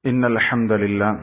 إن الحمد لله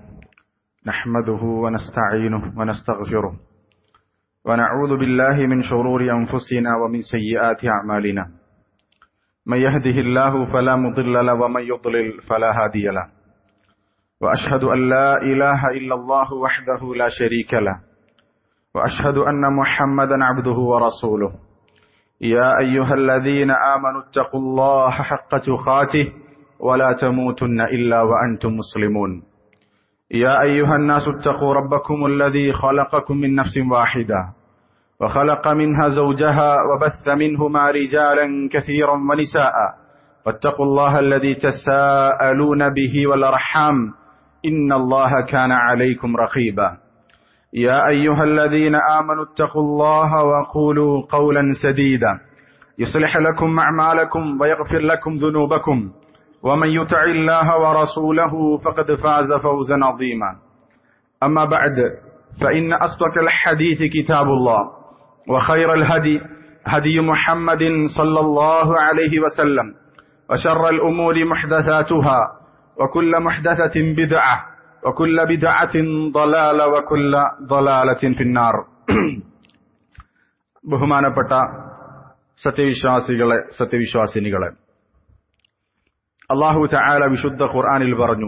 نحمده ونستعينه ونستغفره ونعوذ بالله من شرور أنفسنا ومن سيئات أعمالنا من يهده الله فلا مضل له ومن يضلل فلا هادي له وأشهد أن لا إله إلا الله وحده لا شريك له وأشهد أن محمدا عبده ورسوله يا أيها الذين آمنوا اتقوا الله حق تقاته ولا تموتن إلا وأنتم مسلمون يا أيها الناس اتقوا ربكم الذي خلقكم من نفس واحدة وخلق منها زوجها وبث منهما رجالا كثيرا ونساء واتقوا الله الذي تساءلون به والأرحام إن الله كان عليكم رقيبا يا أيها الذين آمنوا اتقوا الله وقولوا قولا سديدا يصلح لكم أعمالكم ويغفر لكم ذنوبكم ومن يطع الله ورسوله فقد فاز فوزا عظيما أما بعد فإن أصدق الحديث كتاب الله وخير الهدي هدي محمد صلى الله عليه وسلم وشر الأمور محدثاتها وكل محدثة بدعة وكل بدعة ضلالة وكل ضلالة في النار ബഹുമാനപ്പെട്ട സത്യവിശ്വാസികളെ സത്യവിശ്വാസിനികളെ അള്ളാഹു ചായാല വിശുദ്ധ ഖുർആാനിൽ പറഞ്ഞു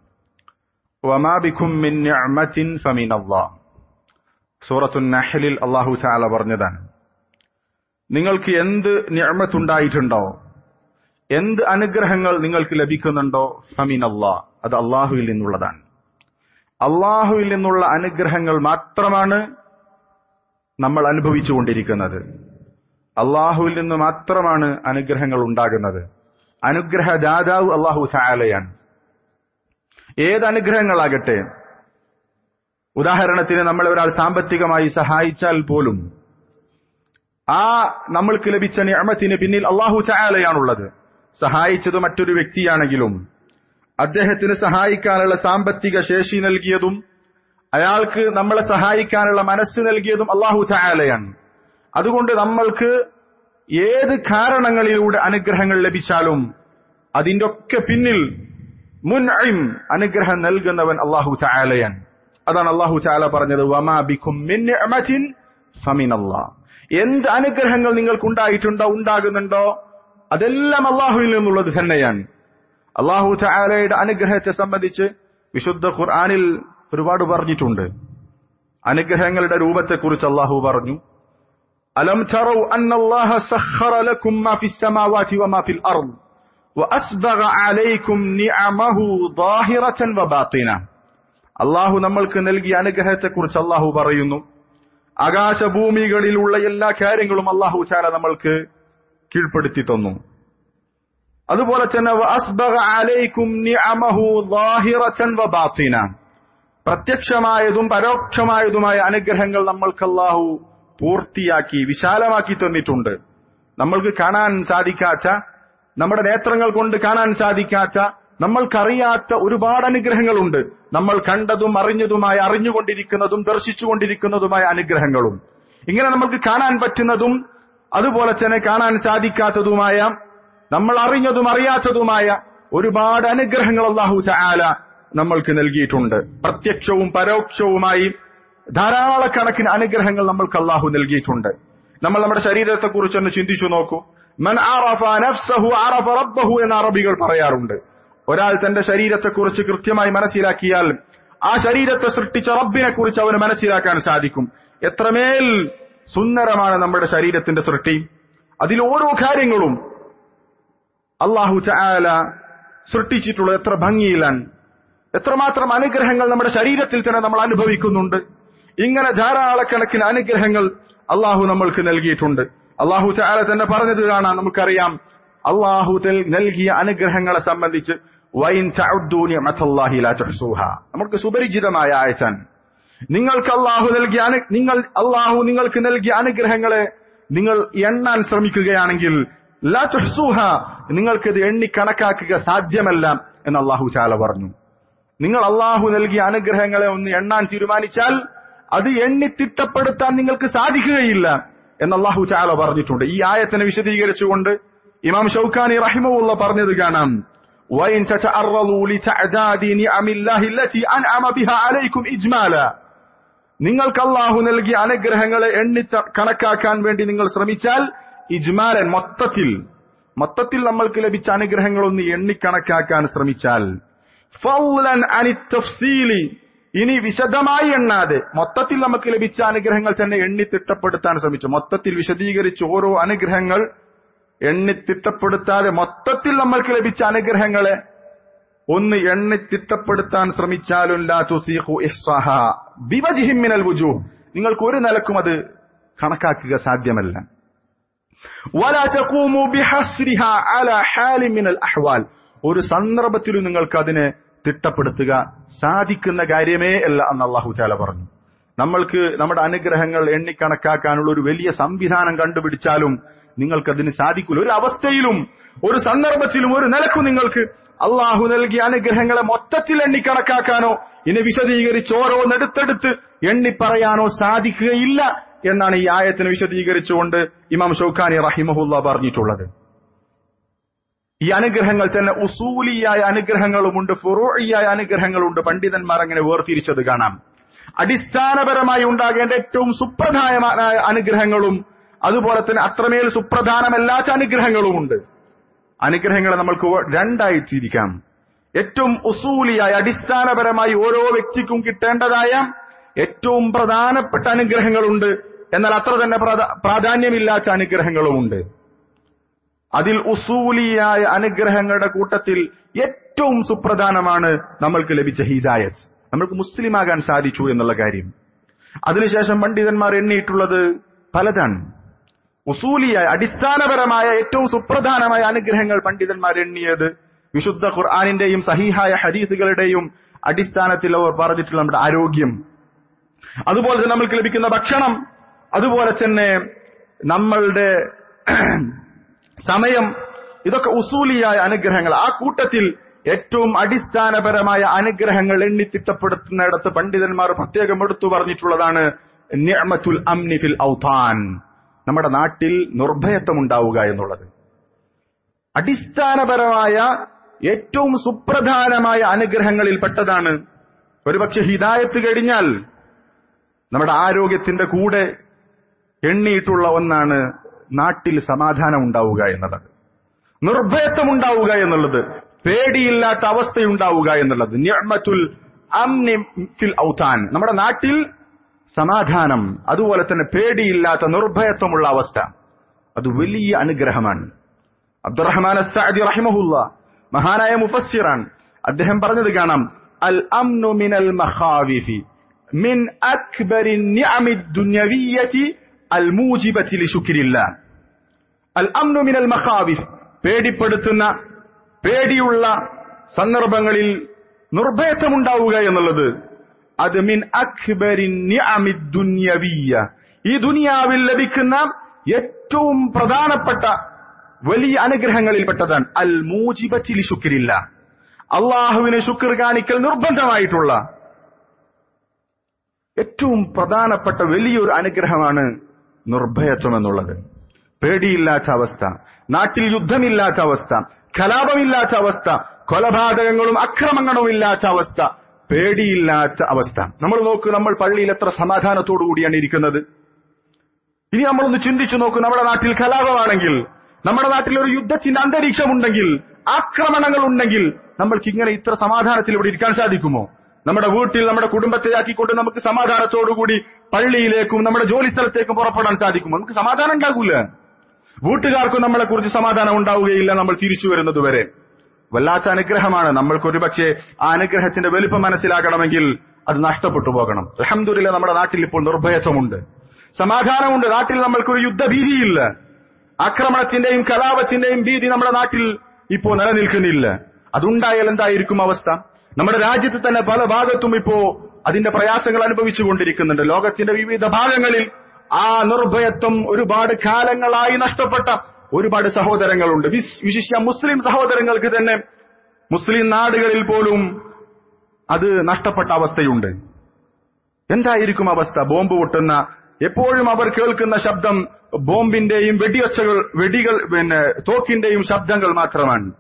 വമാബിഖും മിൻ നിഅമത്തിൻ ഫമിൻ അല്ലാഹ് സൂറത്തുൻ നഹലിൽ അള്ളാഹു ചായാല പറഞ്ഞതാണ് നിങ്ങൾക്ക് എന്ത് നിഅമത്തുണ്ടായിട്ടുണ്ടോ എന്ത് അനുഗ്രഹങ്ങൾ നിങ്ങൾക്ക് ലഭിക്കുന്നുണ്ടോ ഫമിൻ അല്ലാഹ് അത് അള്ളാഹുവിൽ നിന്നുള്ളതാണ് അള്ളാഹുവിൽ നിന്നുള്ള അനുഗ്രഹങ്ങൾ മാത്രമാണ് നമ്മൾ അനുഭവിച്ചുകൊണ്ടിരിക്കുന്നത് അള്ളാഹുവിൽ നിന്ന് മാത്രമാണ് അനുഗ്രഹങ്ങൾ ഉണ്ടാകുന്നത് അനുഗ്രഹദാതാവ് അള്ളാഹു സാലയാണ് ഏത് അനുഗ്രഹങ്ങളാകട്ടെ ഉദാഹരണത്തിന് നമ്മളെ ഒരാൾ സാമ്പത്തികമായി സഹായിച്ചാൽ പോലും ആ നമ്മൾക്ക് ലഭിച്ച നിയമത്തിന് പിന്നിൽ അള്ളാഹു ചായാലയാണുള്ളത് സഹായിച്ചത് മറ്റൊരു വ്യക്തിയാണെങ്കിലും അദ്ദേഹത്തിന് സഹായിക്കാനുള്ള സാമ്പത്തിക ശേഷി നൽകിയതും അയാൾക്ക് നമ്മളെ സഹായിക്കാനുള്ള മനസ്സ് നൽകിയതും അള്ളാഹു ചായാലയാണ് അതുകൊണ്ട് നമ്മൾക്ക് ഏത് കാരണങ്ങളിലൂടെ അനുഗ്രഹങ്ങൾ ലഭിച്ചാലും അതിന്റെ ഒക്കെ പിന്നിൽ മുൻ അനുഗ്രഹം നൽകുന്നവൻ അള്ളാഹു ചായാലയൻ അതാണ് അള്ളാഹു ചായാല പറഞ്ഞത് വമാ ബിഖും എന്ത് അനുഗ്രഹങ്ങൾ നിങ്ങൾക്ക് ഉണ്ടായിട്ടുണ്ടോ ഉണ്ടാകുന്നുണ്ടോ അതെല്ലാം അള്ളാഹുവിൽ നിന്നുള്ളത് തന്നെയാണ് അള്ളാഹു ചായാലയുടെ അനുഗ്രഹത്തെ സംബന്ധിച്ച് വിശുദ്ധ ഖുർആാനിൽ ഒരുപാട് പറഞ്ഞിട്ടുണ്ട് അനുഗ്രഹങ്ങളുടെ രൂപത്തെക്കുറിച്ച് അള്ളാഹു പറഞ്ഞു ألم تروا أن الله سخر لكم ما في السماوات وما في الأرض وأسبغ عليكم نعمه ظاهرة وباطنة അള്ളാഹു നമ്മൾക്ക് നൽകിയ അനുഗ്രഹത്തെക്കുറിച്ച് അള്ളാഹു പറയുന്നു ആകാശഭൂമികളിലുള്ള എല്ലാ കാര്യങ്ങളും അള്ളാഹു ചാല നമ്മൾക്ക് കീഴ്പ്പെടുത്തി തന്നു അതുപോലെ തന്നെ പ്രത്യക്ഷമായതും പരോക്ഷമായതുമായ അനുഗ്രഹങ്ങൾ നമ്മൾക്ക് അള്ളാഹു പൂർത്തിയാക്കി വിശാലമാക്കി തന്നിട്ടുണ്ട് നമ്മൾക്ക് കാണാൻ സാധിക്കാത്ത നമ്മുടെ നേത്രങ്ങൾ കൊണ്ട് കാണാൻ സാധിക്കാത്ത നമ്മൾക്കറിയാത്ത ഒരുപാട് അനുഗ്രഹങ്ങളുണ്ട് നമ്മൾ കണ്ടതും അറിഞ്ഞതുമായ അറിഞ്ഞുകൊണ്ടിരിക്കുന്നതും ദർശിച്ചുകൊണ്ടിരിക്കുന്നതുമായ അനുഗ്രഹങ്ങളും ഇങ്ങനെ നമുക്ക് കാണാൻ പറ്റുന്നതും അതുപോലെ തന്നെ കാണാൻ സാധിക്കാത്തതുമായ നമ്മൾ അറിഞ്ഞതും അറിയാത്തതുമായ ഒരുപാട് അനുഗ്രഹങ്ങൾ അള്ളാഹു ചാല നമ്മൾക്ക് നൽകിയിട്ടുണ്ട് പ്രത്യക്ഷവും പരോക്ഷവുമായി ധാരാളക്കണക്കിന് അനുഗ്രഹങ്ങൾ നമ്മൾക്ക് അള്ളാഹു നൽകിയിട്ടുണ്ട് നമ്മൾ നമ്മുടെ ശരീരത്തെ കുറിച്ച് ഒന്ന് ചിന്തിച്ചു നോക്കൂ മൻ ആറഫ നഫ്സഹു ആറഫ റബ്ബഹു എന്ന അറബികൾ പറയാറുണ്ട് ഒരാൾ തന്റെ ശരീരത്തെക്കുറിച്ച് കൃത്യമായി മനസ്സിലാക്കിയാൽ ആ ശരീരത്തെ സൃഷ്ടിച്ച റബ്ബിനെ കുറിച്ച് അവന് മനസ്സിലാക്കാൻ സാധിക്കും എത്രമേൽ സുന്ദരമാണ് നമ്മുടെ ശരീരത്തിന്റെ സൃഷ്ടി അതിൽ ഓരോ കാര്യങ്ങളും അള്ളാഹു ചായാല സൃഷ്ടിച്ചിട്ടുള്ളത് എത്ര ഭംഗിയിലാണ് എത്രമാത്രം അനുഗ്രഹങ്ങൾ നമ്മുടെ ശരീരത്തിൽ തന്നെ നമ്മൾ അനുഭവിക്കുന്നുണ്ട് ഇങ്ങനെ ധാരാളക്കണക്കിന് അനുഗ്രഹങ്ങൾ അള്ളാഹു നമ്മൾക്ക് നൽകിയിട്ടുണ്ട് അള്ളാഹു ചാല തന്നെ പറഞ്ഞത് കാണാം നമുക്കറിയാം അള്ളാഹു നൽകിയ അനുഗ്രഹങ്ങളെ സംബന്ധിച്ച് വൈൻ നമുക്ക് സുപരിചിതമായ ആയച്ചാൻ നിങ്ങൾക്ക് അള്ളാഹു നൽകിയ നിങ്ങൾ അള്ളാഹു നിങ്ങൾക്ക് നൽകിയ അനുഗ്രഹങ്ങളെ നിങ്ങൾ എണ്ണാൻ ശ്രമിക്കുകയാണെങ്കിൽ ലാ തുഹ്സൂഹ നിങ്ങൾക്കിത് എണ്ണി കണക്കാക്കുക സാധ്യമല്ല എന്ന് അള്ളാഹു ചാല പറഞ്ഞു നിങ്ങൾ അള്ളാഹു നൽകിയ അനുഗ്രഹങ്ങളെ ഒന്ന് എണ്ണാൻ തീരുമാനിച്ചാൽ അത് എണ്ണി തിട്ടപ്പെടുത്താൻ നിങ്ങൾക്ക് സാധിക്കുകയില്ല എന്ന് അള്ളാഹു ചാല പറഞ്ഞിട്ടുണ്ട് ഈ ആയത്തിനെ വിശദീകരിച്ചുകൊണ്ട് ഇമാം ഷൌഖാനി റഹിമുള്ള പറഞ്ഞത് കാണാം وإن تتعرضوا لتعداد نعم الله التي أنعم بها عليكم إجمالا നിങ്ങൾക്ക് അള്ളാഹു നൽകിയ അനുഗ്രഹങ്ങളെ എണ്ണി ത- കണക്കാക്കാൻ വേണ്ടി നിങ്ങൾ ശ്രമിച്ചാൽ ഇജ്മാലൻ മൊത്തത്തിൽ മൊത്തത്തിൽ നമ്മൾക്ക് ലഭിച്ച അനുഗ്രഹങ്ങളൊന്ന് എണ്ണിക്കണക്കാക്കാൻ ശ്രമിച്ചാൽ ഫൗലൻ അനി തഫ്സീലി ഇനി വിശദമായി എണ്ണാതെ മൊത്തത്തിൽ നമുക്ക് ലഭിച്ച അനുഗ്രഹങ്ങൾ തന്നെ എണ്ണി തിട്ടപ്പെടുത്താൻ ശ്രമിച്ചു മൊത്തത്തിൽ വിശദീകരിച്ച് ഓരോ അനുഗ്രഹങ്ങൾ എണ്ണി തിട്ടപ്പെടുത്താതെ മൊത്തത്തിൽ നമ്മൾക്ക് ലഭിച്ച അനുഗ്രഹങ്ങളെ ഒന്ന് എണ്ണി തിട്ടപ്പെടുത്താൻ ശ്രമിച്ചാലും ലാ തുസീഖു ഇഹ്സാഹ ബിവജ്ഹിൻ മിനൽ വുജൂഹ് നിങ്ങൾക്ക് ഒരു നിലക്കും അത് കണക്കാക്കുക സാധ്യമല്ല വലാ തഖൂമു ബിഹസ്രിഹ അലാ ഹാലി മിനൽ അഹ്വാൽ ഒരു സന്ദർഭത്തിലും നിങ്ങൾക്ക് അതിനെ തിട്ടപ്പെടുത്തുക സാധിക്കുന്ന കാര്യമേ അല്ല എന്ന് അള്ളാഹു ചാല പറഞ്ഞു നമ്മൾക്ക് നമ്മുടെ അനുഗ്രഹങ്ങൾ എണ്ണിക്കണക്കാക്കാനുള്ള ഒരു വലിയ സംവിധാനം കണ്ടുപിടിച്ചാലും നിങ്ങൾക്കതിന് സാധിക്കില്ല ഒരു അവസ്ഥയിലും ഒരു സന്ദർഭത്തിലും ഒരു നിലക്കും നിങ്ങൾക്ക് അള്ളാഹു നൽകിയ അനുഗ്രഹങ്ങളെ മൊത്തത്തിൽ എണ്ണിക്കണക്കാക്കാനോ ഇനി വിശദീകരിച്ച് ഓരോന്നെടുത്തെടുത്ത് എണ്ണിപ്പറയാനോ സാധിക്കുകയില്ല എന്നാണ് ഈ ആയത്തിനെ വിശദീകരിച്ചുകൊണ്ട് ഇമാം ഷൗഖാനി റഹിമഹുല്ല പറഞ്ഞിട്ടുള്ളത് ഈ അനുഗ്രഹങ്ങൾ തന്നെ ഉസൂലിയായ അനുഗ്രഹങ്ങളുമുണ്ട് ഫുറൂഇയായ അനുഗ്രഹങ്ങളുണ്ട് പണ്ഡിതന്മാർ അങ്ങനെ വേർതിരിച്ചത് കാണാം അടിസ്ഥാനപരമായി ഉണ്ടാകേണ്ട ഏറ്റവും സുപ്രധാനമായ അനുഗ്രഹങ്ങളും അതുപോലെ തന്നെ അത്രമേൽ സുപ്രധാനമല്ലാത്ത അനുഗ്രഹങ്ങളുമുണ്ട് അനുഗ്രഹങ്ങളെ നമ്മൾക്ക് രണ്ടായി തിരിക്കാം ഏറ്റവും ഉസൂലിയായ അടിസ്ഥാനപരമായി ഓരോ വ്യക്തിക്കും കിട്ടേണ്ടതായ ഏറ്റവും പ്രധാനപ്പെട്ട അനുഗ്രഹങ്ങളുണ്ട് എന്നാൽ അത്ര തന്നെ പ്രാധാ- പ്രാധാന്യമില്ലാത്ത അനുഗ്രഹങ്ങളുമുണ്ട് അതിൽ ഉസൂലിയായ അനുഗ്രഹങ്ങളുടെ കൂട്ടത്തിൽ ഏറ്റവും സുപ്രധാനമാണ് നമ്മൾക്ക് ലഭിച്ച ഹിദായത്ത് നമ്മൾക്ക് മുസ്ലിമാകാൻ സാധിച്ചു എന്നുള്ള കാര്യം അതിനുശേഷം പണ്ഡിതന്മാർ എണ്ണിയിട്ടുള്ളത് പലതാണ് ഉസൂലിയായ അടിസ്ഥാനപരമായ ഏറ്റവും സുപ്രധാനമായ അനുഗ്രഹങ്ങൾ പണ്ഡിതന്മാർ എണ്ണിയത് വിശുദ്ധ ഖുർആാനിന്റെയും സഹീഹായ ഹദീസുകളുടെയും അടിസ്ഥാനത്തിൽ അവർ പറഞ്ഞിട്ടുള്ള നമ്മുടെ ആരോഗ്യം അതുപോലെ തന്നെ നമ്മൾക്ക് ലഭിക്കുന്ന ഭക്ഷണം അതുപോലെ തന്നെ നമ്മളുടെ സമയം ഇതൊക്കെ ഉസൂലിയായ അനുഗ്രഹങ്ങൾ ആ കൂട്ടത്തിൽ ഏറ്റവും അടിസ്ഥാനപരമായ അനുഗ്രഹങ്ങൾ എണ്ണിത്തിട്ടപ്പെടുത്തുന്നിടത്ത് പണ്ഡിതന്മാർ പ്രത്യേകം എടുത്തു പറഞ്ഞിട്ടുള്ളതാണ് നിഅമത്തുൽ അംനി ഫിൽ ഔതാൻ നമ്മുടെ നാട്ടിൽ നിർഭയത്വം ഉണ്ടാവുക എന്നുള്ളത് അടിസ്ഥാനപരമായ ഏറ്റവും സുപ്രധാനമായ അനുഗ്രഹങ്ങളിൽ പെട്ടതാണ് ഒരുപക്ഷെ ഹിദായത്ത് കഴിഞ്ഞാൽ നമ്മുടെ ആരോഗ്യത്തിന്റെ കൂടെ എണ്ണിയിട്ടുള്ള ഒന്നാണ് നാട്ടിൽ സമാധാനം ഉണ്ടാവുക എന്നുള്ളത് നിർഭയത്വം ഉണ്ടാവുക എന്നുള്ളത് പേടിയില്ലാത്ത അവസ്ഥയുണ്ടാവുക എന്നുള്ളത് നിഅമത്തുൽ അംനി ഫിൽ ഔതാൻ നമ്മുടെ നാട്ടിൽ സമാധാനം അതുപോലെ തന്നെ പേടിയില്ലാത്ത നിർഭയത്വമുള്ള അവസ്ഥ അത് വലിയ അനുഗ്രഹമാണ് അബ്ദുറഹ്മാൻ അസ്സഅദി റഹിമഹുല്ല മഹാനായ മുഫസ്സിറാൻ അദ്ദേഹം പറഞ്ഞത് കാണാം അൽ അംനു മിനൽ മഖാവിഫി മിൻ അക്ബരി നിഅമി ദുനിയവിയ്യതി അൽ മൂജിബതി ലിശുക്രില്ലാ അൽ അംനു മിനൽ മഖാവിഫ് പേടിപ്പെടുത്തുന്ന പേടിയുള്ള സന്ദർഭങ്ങളിൽ നിർഭയത്വമുണ്ടാവുക എന്നുള്ളത് അത് മിൻ അക്ബരി നിഅമി ദുനിയവിയ്യ ഈ ദുനിയാവിൽ ലഭിക്കുന്ന ഏറ്റവും പ്രധാനപ്പെട്ട വലിയ അനുഗ്രഹങ്ങളിൽപ്പെട്ടതാണ് അൽ മൂജിബത്തിലി ശുക്രില്ല അള്ളാഹുവിന് ശുക്ർ കാണിക്കൽ നിർബന്ധമായിട്ടുള്ള ഏറ്റവും പ്രധാനപ്പെട്ട വലിയൊരു അനുഗ്രഹമാണ് നിർഭയത്വം എന്നുള്ളത് പേടിയില്ലാത്ത അവസ്ഥ നാട്ടിൽ യുദ്ധമില്ലാത്ത അവസ്ഥ കലാപമില്ലാത്ത അവസ്ഥ കൊലപാതകങ്ങളും അക്രമങ്ങളും ഇല്ലാത്ത അവസ്ഥ പേടിയില്ലാത്ത അവസ്ഥ നമ്മൾ നോക്കൂ നമ്മൾ പള്ളിയിൽ എത്ര സമാധാനത്തോടു കൂടിയാണ് ഇരിക്കുന്നത് ഇനി നമ്മളൊന്ന് ചിന്തിച്ചു നോക്കൂ നമ്മുടെ നാട്ടിൽ കലാപമാണെങ്കിൽ നമ്മുടെ നാട്ടിൽ ഒരു യുദ്ധത്തിന്റെ അന്തരീക്ഷമുണ്ടെങ്കിൽ ആക്രമണങ്ങൾ ഉണ്ടെങ്കിൽ നമ്മൾക്ക് ഇങ്ങനെ ഇത്ര സമാധാനത്തിൽ ഇവിടെ ഇരിക്കാൻ സാധിക്കുമോ നമ്മുടെ വീട്ടിൽ നമ്മുടെ കുടുംബത്തെ ആക്കിക്കൊണ്ട് നമുക്ക് സമാധാനത്തോടുകൂടി പള്ളിയിലേക്കും നമ്മുടെ ജോലി സ്ഥലത്തേക്കും പുറപ്പെടാൻ സാധിക്കുമോ നമുക്ക് സമാധാനം ഉണ്ടാകൂല വീട്ടുകാർക്കും നമ്മളെ കുറിച്ച് സമാധാനം ഉണ്ടാവുകയില്ല നമ്മൾ തിരിച്ചു വരുന്നത് വരെ വല്ലാത്ത അനുഗ്രഹമാണ് നമ്മൾക്ക് ഒരുപക്ഷെ ആ അനുഗ്രഹത്തിന്റെ വലുപ്പം മനസ്സിലാക്കണമെങ്കിൽ അത് നഷ്ടപ്പെട്ടു പോകണം അലഹമുല്ല നമ്മുടെ നാട്ടിൽ ഇപ്പോൾ നിർഭയത്വമുണ്ട് സമാധാനമുണ്ട് നാട്ടിൽ നമ്മൾക്കൊരു യുദ്ധഭീതിയില്ല ആക്രമണത്തിന്റെയും കലാപത്തിന്റെയും ഭീതി നമ്മുടെ നാട്ടിൽ ഇപ്പോ നിലനിൽക്കുന്നില്ല അതുണ്ടായാൽ എന്തായിരിക്കും അവസ്ഥ നമ്മുടെ രാജ്യത്ത് തന്നെ പല ഭാഗത്തും ഇപ്പോ അതിന്റെ പ്രയാസങ്ങൾ അനുഭവിച്ചുകൊണ്ടിരിക്കുന്നുണ്ട് ലോകത്തിന്റെ വിവിധ ഭാഗങ്ങളിൽ ആ നിർഭയത്വം ഒരുപാട് കാലങ്ങളായി നഷ്ടപ്പെട്ട ഒരുപാട് സഹോദരങ്ങളുണ്ട് വിശ്- വിശിഷ്യ മുസ്ലിം സഹോദരങ്ങൾക്ക് തന്നെ മുസ്ലിം നാടുകളിൽ പോലും അത് നഷ്ടപ്പെട്ട അവസ്ഥയുണ്ട് എന്തായിരിക്കും അവസ്ഥ ബോംബ് പൊട്ടുന്ന എപ്പോഴും അവർ കേൾക്കുന്ന ശബ്ദം ബോംബിന്റെയും വെടിയൊച്ചകൾ വെടികൾ പിന്നെ തോക്കിന്റെയും ശബ്ദങ്ങൾ മാത്രമാണ്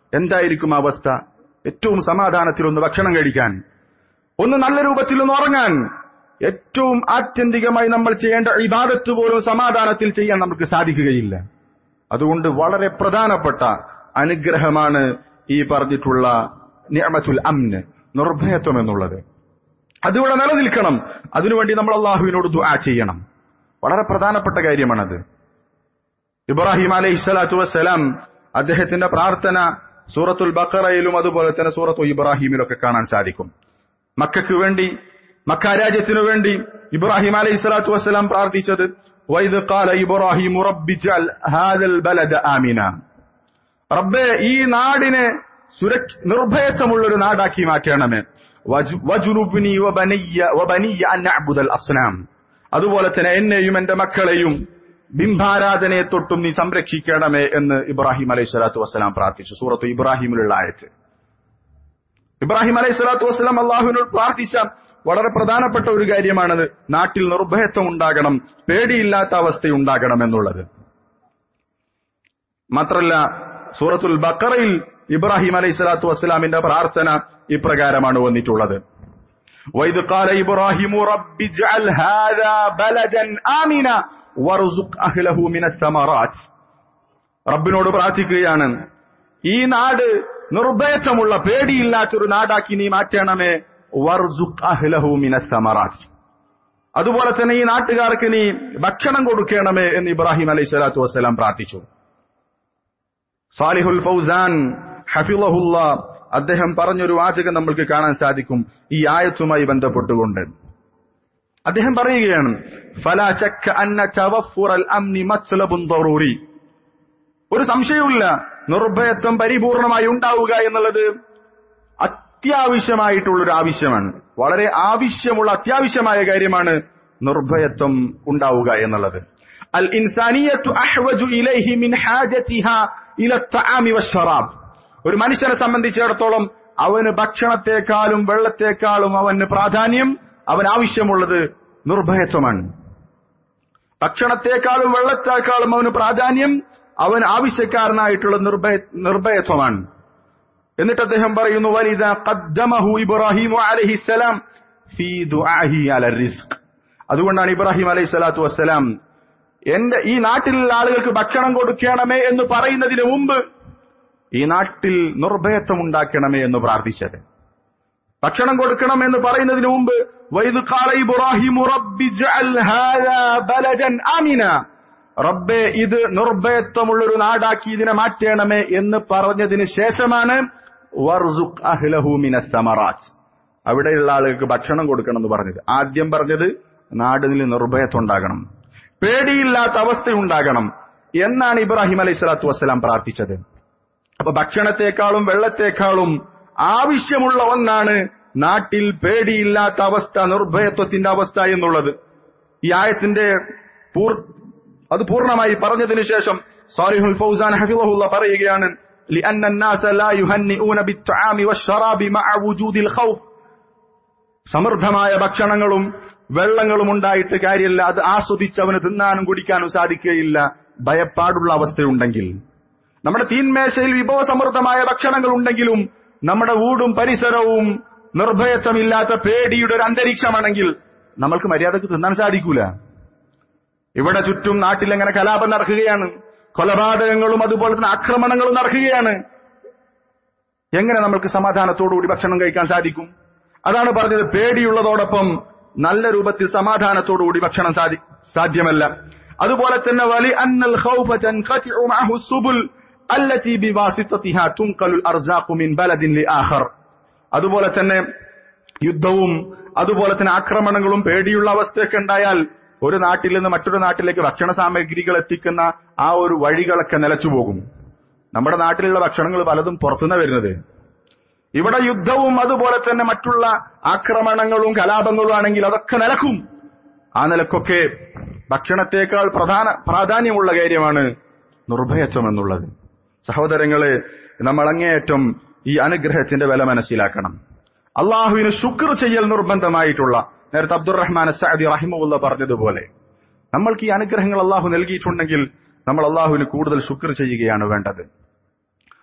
എന്തായിരിക്കും അവസ്ഥ ഏറ്റവും സമാധാനത്തിൽ ഒന്ന് ഭക്ഷണം കഴിക്കാൻ ഒന്ന് നല്ല രൂപത്തിൽ ഒന്ന് ഉറങ്ങാൻ ഏറ്റവും ആത്യന്തികമായി നമ്മൾ ചെയ്യേണ്ട ഇബാദത്ത് പോലും സമാധാനത്തിൽ ചെയ്യാൻ നമുക്ക് സാധിക്കുകയില്ല അതുകൊണ്ട് വളരെ പ്രധാനപ്പെട്ട അനുഗ്രഹമാണ് ഈ പറഞ്ഞിട്ടുള്ള നിയമത്തുൽ അമ്ന് നിർഭയത്വം എന്നുള്ളത് അതിവിടെ നിലനിൽക്കണം അതിനുവേണ്ടി നമ്മൾ അള്ളാഹുവിനോട് ദുആ ചെയ്യണം വളരെ പ്രധാനപ്പെട്ട കാര്യമാണത് ഇബ്രാഹിം അലൈഹി സ്വലാത്തു വസ്സലാം അദ്ദേഹത്തിന്റെ പ്രാർത്ഥന സൂറത്തുൽ ബക്കറയിലും അതുപോലെ തന്നെ സൂറത്തു ഇബ്രാഹിമിലൊക്കെ കാണാൻ സാധിക്കും മക്കൾക്ക് വേണ്ടി മക്ക രാജ്യത്തിനു വേണ്ടി ഇബ്രാഹിം അലൈഹി സ്വലാത്തു വസ്സലാം പ്രാർത്ഥിച്ചത് വൈദ് ഖാല ഇബ്രാഹിം റബ്ബി ജഅൽ ഹാദൽ ബലദ ആമിന റബ്ബേ ഈ നാടിനെ സുരക്ഷ നിർഭയത്വമുള്ള ഒരു നാടാക്കി മാറ്റണമേ വജു- വജുനുബ്നി വബനിയ്യ വബനിയ്യ അൻ നഅ്ബുദൽ അസ്നാം അതുപോലെ തന്നെ എന്നെയും എന്റെ മക്കളെയും ബിംബാരാധനയെ തൊട്ടും നീ സംരക്ഷിക്കണമേ എന്ന് ഇബ്രാഹിം അലൈഹി സ്വലാത്തു വസ്സലാം പ്രാർത്ഥിച്ചു സൂറത്ത് ഇബ്രാഹിമിലുള്ള ആയത്ത് ഇബ്രാഹിം അലൈഹി സ്വലാത്തു വസ്സലാം അള്ളാഹുവിനോട് പ്രാർത്ഥിച്ച വളരെ പ്രധാനപ്പെട്ട ഒരു കാര്യമാണത് നാട്ടിൽ നിർഭയത്വം ഉണ്ടാകണം പേടിയില്ലാത്ത അവസ്ഥയുണ്ടാകണം എന്നുള്ളത് മാത്രല്ല സൂറത്തുൽ ബക്കറയിൽ ഇബ്രാഹിം അലൈഹി സ്വലാത്തു വസ്സലാമിന്റെ പ്രാർത്ഥന ഇപ്രകാരമാണ് വന്നിട്ടുള്ളത് وإذ قال إبراهيم رب اجعل هذا بلدا آمنا وارزق أهله من الثمرات റബ്ബിനോട് പ്രാർത്ഥിക്കുകയാണ് ഈ നാട് നിർഭയത്വമുള്ള പേടിയില്ലാത്തൊരു നാടാക്കി നീ മാറ്റണമേ വർസുഖ് അഹ്ലഹു മിനസ് സമറാത്ത് അതുപോലെ തന്നെ ഈ നാട്ടുകാർക്ക് നീ ഭക്ഷണം കൊടുക്കണമേ എന്ന് ഇബ്രാഹിം അലൈഹി സ്വലാത്തു വസ്സലാം പ്രാർത്ഥിച്ചു സാലിഹുൽ ഫൗസാൻ ഹഫിളഹുല്ല അദ്ദേഹം പറഞ്ഞൊരു വാചകം നമ്മൾക്ക് കാണാൻ സാധിക്കും ഈ ആയത്തുമായി ബന്ധപ്പെട്ടുകൊണ്ട് അദ്ദേഹം പറയുകയാണ് ഫലാ ശക്ക അന്ന തവഫുറൽ അംനി മത്ലബുൻ ദറൂരി ഒരു സംശയവുമില്ല നിർഭയത്വം പരിപൂർണമായി ഉണ്ടാവുക എന്നുള്ളത് അത്യാവശ്യമായിട്ടുള്ളൊരു ആവശ്യമാണ് വളരെ ആവശ്യമുള്ള അത്യാവശ്യമായ കാര്യമാണ് നിർഭയത്വം ഉണ്ടാവുക എന്നുള്ളത് അൽ ഇൻസാനിയത്തു അഹ്വജു ഇലൈഹി മിൻ ഹാജതിഹ ഇല തആമി വശറാബ് ഒരു മനുഷ്യനെ സംബന്ധിച്ചിടത്തോളം അവന് ഭക്ഷണത്തെക്കാളും വെള്ളത്തെക്കാളും അവന് പ്രാധാന്യം അവൻ ആവശ്യമുള്ളത് നിർഭയത്വമാണ് ഭക്ഷണത്തെക്കാളും വെള്ളത്തെക്കാളും അവന് പ്രാധാന്യം അവൻ ആവശ്യക്കാരനായിട്ടുള്ള നിർഭയ നിർഭയത്വമാണ് എന്നിട്ട് അദ്ദേഹം പറയുന്നു വലിത ഖദ്ദമഹു ഇബ്രാഹിം അലൈഹിസ്സലാം ഫീ ദുആഹി അല റിസ്ക് അതുകൊണ്ടാണ് ഇബ്രാഹിം അലൈഹി സ്വലാത്തു വസ്സലാം എന്റെ ഈ നാട്ടിലുള്ള ആളുകൾക്ക് ഭക്ഷണം കൊടുക്കണമേ എന്ന് പറയുന്നതിന് മുമ്പ് ഈ നാട്ടിൽ നിർഭയത്വം ഉണ്ടാക്കണമേ എന്ന് പ്രാർത്ഥിച്ചത് ഭക്ഷണം കൊടുക്കണം എന്ന് പറയുന്നതിന് മുമ്പ് വൈദ് ഖാല ഇബ്രാഹിം റബ്ബി ജഅൽ ഹാദാ ബലദൻ ആമിന റബ്ബെ ഇത് നിർഭയത്വമുള്ളൊരു നാടാക്കി ഇതിനെ മാറ്റണമേ എന്ന് പറഞ്ഞതിന് ശേഷമാണ് വർസുഖ് അഹ്ലഹു മിനസ് സമറാത്ത് അവിടെയുള്ള ആളുകൾക്ക് ഭക്ഷണം കൊടുക്കണം എന്ന് പറഞ്ഞത് ആദ്യം പറഞ്ഞത് നാടിന് നിർഭയത്വം ഉണ്ടാകണം പേടിയില്ലാത്ത അവസ്ഥയുണ്ടാകണം എന്നാണ് ഇബ്രാഹിം അലൈഹി സ്വലാത്തു വസ്സലാം പ്രാർത്ഥിച്ചത് അപ്പൊ ഭക്ഷണത്തെക്കാളും വെള്ളത്തെക്കാളും ആവശ്യമുള്ള ഒന്നാണ് നാട്ടിൽ പേടിയില്ലാത്ത അവസ്ഥ നിർഭയത്വത്തിന്റെ അവസ്ഥ എന്നുള്ളത് ഈ ആയത്തിന്റെ പൂർ അത് പൂർണ്ണമായി പറഞ്ഞതിനു ശേഷം സാലിഹുൽ ഫൗസാൻ ഹഫിളഹുല്ല പറയുകയാണ് لأن الناس لا يهنئون بالطعام والشراب مع وجود الخوف സമൃദ്ധമായ ഭക്ഷണങ്ങളും വെള്ളങ്ങളും ഉണ്ടായിട്ട് കാര്യമില്ല അത് ആസ്വദിച്ച് അവന് തിന്നാനും കുടിക്കാനും സാധിക്കുകയില്ല ഭയപ്പാടുള്ള അവസ്ഥയുണ്ടെങ്കിൽ നമ്മുടെ തീന്മേശയിൽ വിഭവസമൃദ്ധമായ ഭക്ഷണങ്ങൾ ഉണ്ടെങ്കിലും നമ്മുടെ വീടും പരിസരവും നിർഭയത്വമില്ലാത്ത പേടിയുടെ ഒരു അന്തരീക്ഷമാണെങ്കിൽ നമ്മൾക്ക് മര്യാദക്ക് തിന്നാൻ സാധിക്കൂല ഇവിടെ ചുറ്റും നാട്ടിൽ എങ്ങനെ കലാപം നടക്കുകയാണ് കൊലപാതകങ്ങളും അതുപോലെ തന്നെ ആക്രമണങ്ങളും നടക്കുകയാണ് എങ്ങനെ നമ്മൾക്ക് സമാധാനത്തോടുകൂടി ഭക്ഷണം കഴിക്കാൻ സാധിക്കും അതാണ് പറഞ്ഞത് പേടിയുള്ളതോടൊപ്പം നല്ല രൂപത്തിൽ സമാധാനത്തോടുകൂടി ഭക്ഷണം സാധി സാധ്യമല്ല അതുപോലെ തന്നെ വലി അന്നൽ ഖൗഫ തൻഖതിഉ മഅഹു സുബുൽ അല്ലതി ബിവാസിതതിഹാ തുൻഖലുൽ അർസാഖു മിൻ ബലദിൻ ലിആഖർ അതുപോലെ തന്നെ യുദ്ധവും അതുപോലെ തന്നെ ആക്രമണങ്ങളും പേടിയുള്ള അവസ്ഥയൊക്കെ ഉണ്ടായാൽ ഒരു നാട്ടിൽ നിന്ന് മറ്റൊരു നാട്ടിലേക്ക് ഭക്ഷണ സാമഗ്രികൾ എത്തിക്കുന്ന ആ ഒരു വഴികളൊക്കെ നിലച്ചു പോകും നമ്മുടെ നാട്ടിലുള്ള ഭക്ഷണങ്ങൾ പലതും പുറത്തുനിന്ന് വരുന്നത് ഇവിടെ യുദ്ധവും അതുപോലെ തന്നെ മറ്റുള്ള ആക്രമണങ്ങളും കലാപങ്ങളും ആണെങ്കിൽ അതൊക്കെ നിലക്കും ആ നിലക്കൊക്കെ ഭക്ഷണത്തെക്കാൾ പ്രധാന പ്രാധാന്യമുള്ള കാര്യമാണ് നിർഭയത്വം എന്നുള്ളത് സഹോദരങ്ങളെ നമ്മൾ അങ്ങേയറ്റം ഈ അനുഗ്രഹത്തിന്റെ വില മനസ്സിലാക്കണം അള്ളാഹുവിന് ശുക്ർ ചെയ്യൽ നിർബന്ധമായിട്ടുള്ള നേരത്തെ അബ്ദുറഹ്മാൻ സഅദി റഹിമുല്ല പറഞ്ഞതുപോലെ നമ്മൾക്ക് ഈ അനുഗ്രഹങ്ങൾ അള്ളാഹു നൽകിയിട്ടുണ്ടെങ്കിൽ നമ്മൾ അള്ളാഹുവിന് കൂടുതൽ ശുക്ർ ചെയ്യുകയാണ് വേണ്ടത്